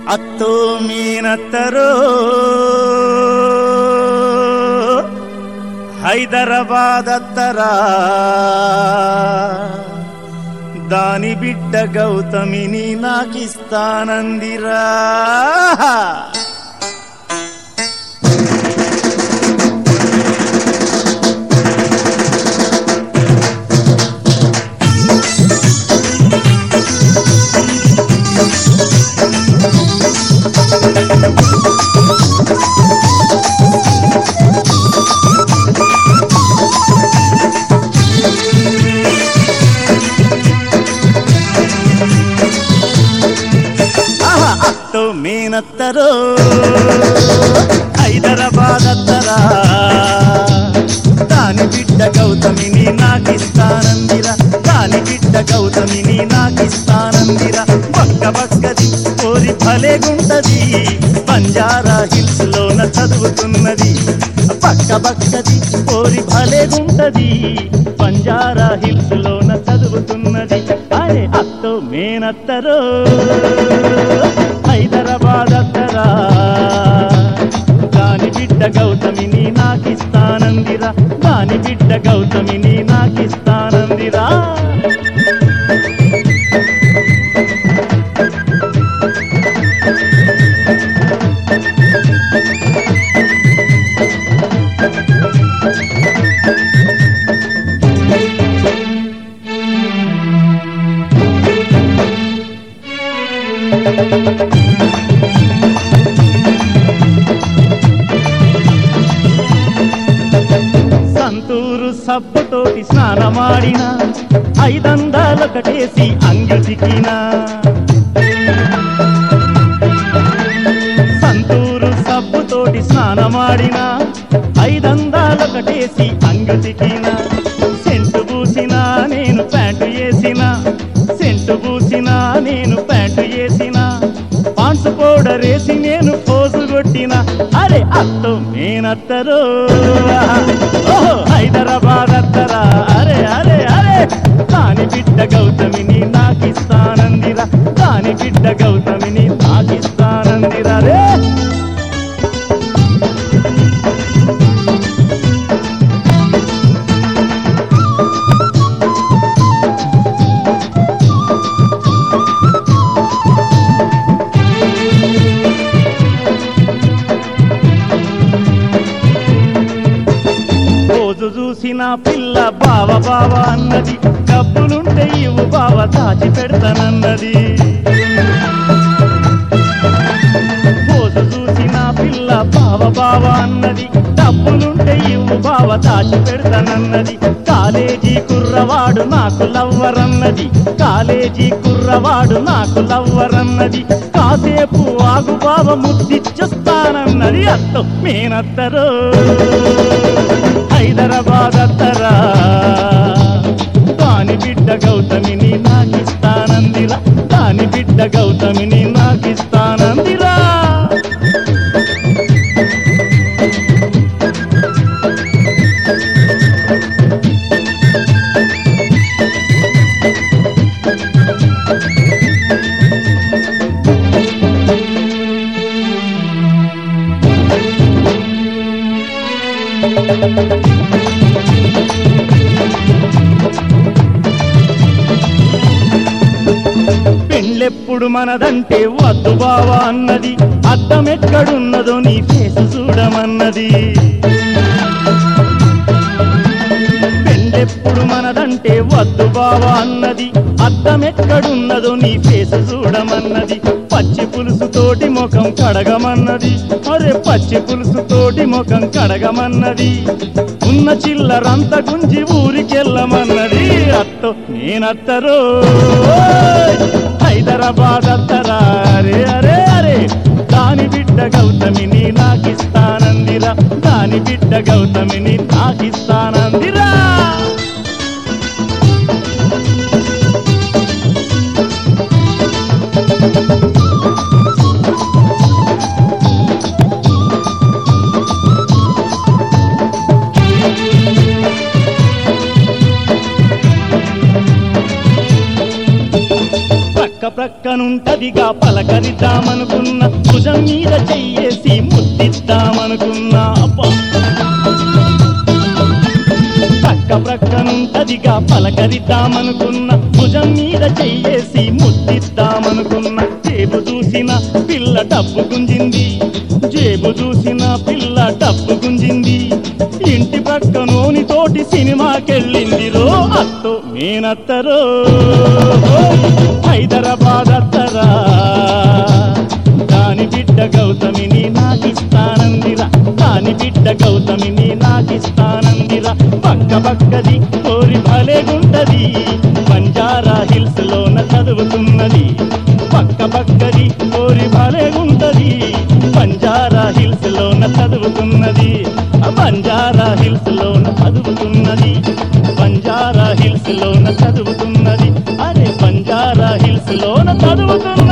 ಅತ್ತೋ ಮೀನತ್ತರೋ హైదరాబాద్ అత్తరా దాని బిడ్డ గౌతమిని నాకిస్తానందిరా ఆహా, అత్తో మేనత్తరో హైదరాబాద్ అత్తరా దాని బిడ్డ గౌతమిని నాకిస్తానందిరా దాని బిడ్డ గౌతమిని నాకిస్తానందిరా పక్క పక్కది కోరి భలేగుంటది బంజారా హిల్స్ లోన చదువుతున్నది పక్క పక్కది కోరి భలేగుంటది బంజారా హిల్స్ లోన చదువుతున్నది అరే అత్తో మేనత్తరో హైదరాబాద్ అత్తరా దాని బిడ్డ గౌతమిని నాకిస్తానందిరా దాని బిడ్డ గౌతమిని నాకిస్తానందిరా సంతూరు సబ్బుతోటి స్నానమాడిన ఐదందాలొకటేసి అంగిటికిన సంతూరు సబ్బుతోటి స్నానమాడిన ఐదందాలొకటేసి అంగిటికిన సెంటు పూసిన నేను ప్యాంటు వేసిన సెంటు పూసిన నేను ప్యాంటు వేసిన పాన్స్ పౌడర్ వేసి నేను పోసు కొట్టిన అరే అత్తో నేనత్తరో ఓహో హైదరాబాద్ అత్తరా అరే అరే అరే దాని బిడ్డ గౌతమిని నాకిస్తానందిరా దాని బిడ్డ గౌతమిని నాకిస్తానందిరా రే రోజు చూసిన పిల్ల బావ బావ అన్నది డబ్బులుంటే ఇవ్వు బావ దాచి పెడతానన్నది రోజు చూసిన పిల్ల బావ బావ అన్నది డబ్బులుంటే ఇవ్వు బావ దాచి పెడతానన్నది కాలేజీ కుర్రవాడు నాకు లవ్వరన్నది కాలేజీ కుర్రవాడు నాకు లవ్వరన్నది కాసేపు ఆగు బావ ముద్దిచ్చేస్తానన్నది అత్తో మేనత్తరో హైదరాబాద్ అత్తరా దాని బిడ్డ గౌతమిని నాకిస్తానందిరా దాని బిడ్డ గౌతమిని నాకిస్తానందిరా పెళ్ళెప్పుడు మనదంటే వద్దు బావా అన్నది అద్దం ఎక్కడున్నదో నీ ఫేసు చూడమన్నది పెళ్ళెప్పుడు మనదంటే వద్దు బావా అన్నది అద్దం ఎక్కడున్నదో నీ ఫేసు చూడమన్నది పచ్చి పులుసు తోటి ముఖం కడగమన్నది అరే పచ్చి పులుసు తోటి ముఖం కడగమన్నది ఉన్న చిల్లరంత గుంజి ఊరికెళ్ళమన్నది అత్తో నేనత్తరో హైదరాబాద్ అత్తరా అరే అరే అరే దాని బిడ్డ గౌతమిని నాకిస్తానందిరా దాని బిడ్డ గౌతమిని నాకిస్తానందిరా పక్క ప్రక్కను ప్రక్కనుంటదిగా పలకరిద్దామనుకున్నా భుజం మీద చెయ్యేసి ముద్దిద్దామనుకున్నా అబ్బా పక్క ప్రక్కనుంటదిగా పలకరిద్దామనుకున్నా భుజం మీద చెయ్యేసి ముద్దిద్దామనుకున్నా జేబు చూసిన పిల్ల డబ్బు గుంజింది జేబు చూసిన పిల్ల డబ్బు గుంజింది ఇంటి పక్కనోని తోటి సినిమాకెళ్ళింది రో అత్తో మేనత్తరో హైదరాబాద్ అత్తరా దాని బిడ్డ గౌతమిని నాకిస్తానందిరా దాని బిడ్డ గౌతమిని నాకిస్తానందిరా పక్క పక్కది కోరి భలేగుంటది బంజారా హిల్స్ లోన చదువుతున్నది పక్క పక్కది కోరి భలేగుంటది బంజారా హిల్స్ లోన చదువుతున్నది ఆ బంజారా హిల్స్ లోన చదువుతున్నది బంజారా హిల్స్ లోన చదువుతున్నది అరే బంజారా హిల్స్ లోన చదువుతున్నది